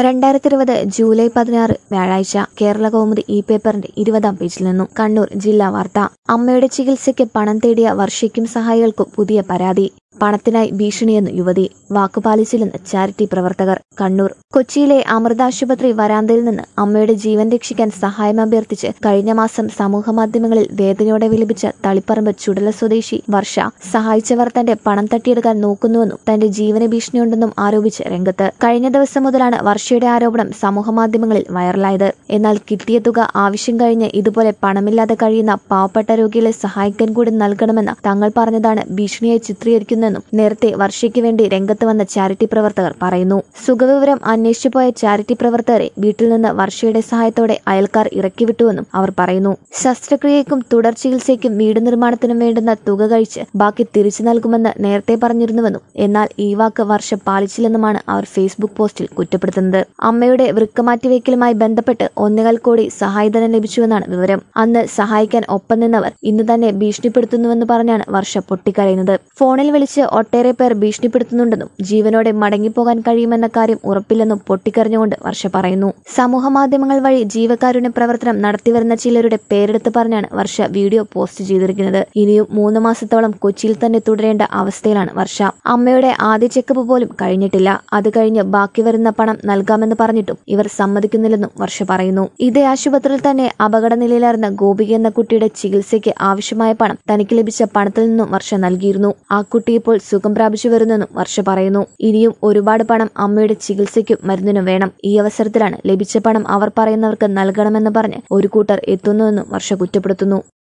രണ്ടായിരത്തി ഇരുപത് ജൂലൈ പതിനാറ് വ്യാഴാഴ്ച കേരള കൗമുദി ഇ പേപ്പറിന്റെ ഇരുപതാം പേജിൽ നിന്നും കണ്ണൂർ ജില്ലാ വാർത്ത അമ്മയുടെ ചികിത്സയ്ക്ക് പണം തേടിയ വർഷയ്ക്കും സഹായികൾക്കും പുതിയ പരാതി പണത്തിനായി ഭീഷണിയെന്ന് യുവതി വാക്കുപാലിച്ചില്ലെന്ന് ചാരിറ്റി പ്രവർത്തകർ കണ്ണൂർ കൊച്ചിയിലെ അമൃതാശുപത്രി വരാന്തയിൽ നിന്ന് അമ്മയുടെ ജീവൻ രക്ഷിക്കാൻ സഹായം അഭ്യർത്ഥിച്ച് കഴിഞ്ഞ മാസം സമൂഹമാധ്യമങ്ങളിൽ വേദനയോടെ വിലപിച്ച തളിപ്പറമ്പ് ചുടല സ്വദേശി വർഷ സഹായിച്ചവർ തന്റെ പണം തട്ടിയെടുക്കാൻ നോക്കുന്നുവെന്നും തന്റെ ജീവന ഭീഷണിയുണ്ടെന്നും ആരോപിച്ച് രംഗത്ത് കഴിഞ്ഞ ദിവസം മുതലാണ് വർഷയുടെ ആരോപണം സമൂഹമാധ്യമങ്ങളിൽ വൈറലായത് എന്നാൽ കിട്ടിയ തുക ആവശ്യം കഴിഞ്ഞ് ഇതുപോലെ പണമില്ലാതെ കഴിയുന്ന പാവപ്പെട്ട രോഗികളെ സഹായിക്കാൻ കൂടി നൽകണമെന്ന് തങ്ങൾ പറഞ്ഞതാണ് ഭീഷണിയായി ചിത്രീകരിക്കുന്നതെന്നും നേരത്തെ വർഷയ്ക്ക് വേണ്ടി രംഗത്ത് വന്ന ചാരിറ്റി പ്രവർത്തകർ പറയുന്നു സുഖവിവരം അന്വേഷിച്ചു പോയ ചാരിറ്റി പ്രവർത്തകരെ വീട്ടിൽ നിന്ന് വർഷയുടെ സഹായത്തോടെ അയൽക്കാർ ഇറക്കിവിട്ടുവെന്നും അവർ പറയുന്നു ശസ്ത്രക്രിയയ്ക്കും തുടർ ചികിത്സയ്ക്കും വീട് നിർമ്മാണത്തിനും വേണ്ടുന്ന തുക കഴിച്ച് ബാക്കി തിരിച്ചു നൽകുമെന്ന് നേരത്തെ പറഞ്ഞിരുന്നുവെന്നും എന്നാൽ ഈ വാക്ക് വർഷ പാലിച്ചില്ലെന്നുമാണ് അവർ ഫേസ്ബുക്ക് പോസ്റ്റിൽ കുറ്റപ്പെടുത്തുന്നത് അമ്മയുടെ വൃക്കമാറ്റിവയ്ക്കലുമായി ബന്ധപ്പെട്ട് ഒന്നേകാൽ കോടി സഹായധനം ലഭിച്ചുവെന്നാണ് വിവരം അന്ന് സഹായിക്കാൻ ഒപ്പം നിന്നവർ ഇന്ന് തന്നെ ഭീഷണിപ്പെടുത്തുന്നുവെന്ന് പറഞ്ഞാണ് വർഷ പൊട്ടിക്കരയുന്നത് ഫോണിൽ വിളിച്ച് ഒട്ടേറെ പേർ ഭീഷണിപ്പെടുത്തുന്നുണ്ടെന്നും ജീവനോടെ മടങ്ങിപ്പോകാൻ കഴിയുമെന്ന കാര്യം ഉറപ്പില്ലെന്നും പൊട്ടിക്കരഞ്ഞുകൊണ്ട് വർഷ പറയുന്നു സമൂഹ മാധ്യമങ്ങൾ വഴി ജീവകാരുണ്യ പ്രവർത്തനം നടത്തിവരുന്ന ചിലരുടെ പേരെടുത്ത് പറഞ്ഞാണ് വർഷ വീഡിയോ പോസ്റ്റ് ചെയ്തിരിക്കുന്നത് ഇനിയും മൂന്ന് മാസത്തോളം കൊച്ചിയിൽ തന്നെ തുടരേണ്ട അവസ്ഥയിലാണ് വർഷ അമ്മയുടെ ആദ്യ ചെക്കപ്പ് പോലും കഴിഞ്ഞിട്ടില്ല അത് കഴിഞ്ഞ് ബാക്കി വരുന്ന പണം നൽകാമെന്ന് പറഞ്ഞിട്ടും ഇവർ സമ്മതിക്കുന്നില്ലെന്നും വർഷ പറയുന്നു ഇതേ ആശുപത്രിയിൽ തന്നെ അപകട നിലയിലായിരുന്ന ഗോപിക എന്ന കുട്ടിയുടെ ചികിത്സയ്ക്ക് ആവശ്യമായ പണം തനിക്ക് ലഭിച്ച പണത്തിൽ നിന്നും വർഷ നൽകിയിരുന്നു ആ കുട്ടി ഇപ്പോൾ സുഖം പ്രാപിച്ചു വരുന്നെന്നും വർഷ പറയുന്നു ഇനിയും ഒരുപാട് പണം അമ്മയുടെ ചികിത്സയ്ക്കും മരുന്നിനും വേണം ഈ അവസരത്തിലാണ് ലഭിച്ച പണം അവർ പറയുന്നവർക്ക് നൽകണമെന്ന് പറഞ്ഞ് ഒരു കൂട്ടർ എത്തുന്നുവെന്നും വർഷ കുറ്റപ്പെടുത്തുന്നു